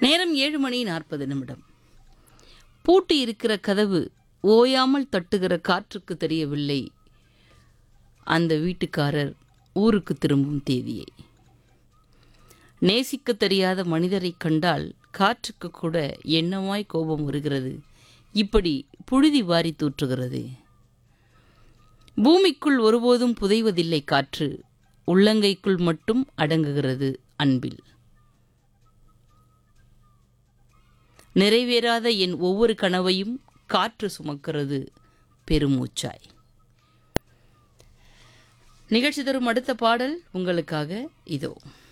நேரம் ஏழு மணி நாற்பது நிமிடம் பூட்டி இருக்கிற கதவு ஓயாமல் தட்டுகிற காற்றுக்கு தெரியவில்லை அந்த வீட்டுக்காரர் ஊருக்கு திரும்பும் தேதியை நேசிக்க தெரியாத மனிதரை கண்டால் காற்றுக்கு கூட என்னமாய் கோபம் வருகிறது இப்படி புழுதி வாரி தூற்றுகிறது பூமிக்குள் ஒருபோதும் புதைவதில்லை காற்று உள்ளங்கைக்குள் மட்டும் அடங்குகிறது அன்பில் நிறைவேறாத என் ஒவ்வொரு கனவையும் காற்று சுமக்கிறது பெருமூச்சாய் நிகழ்ச்சி தரும் அடுத்த பாடல் உங்களுக்காக இதோ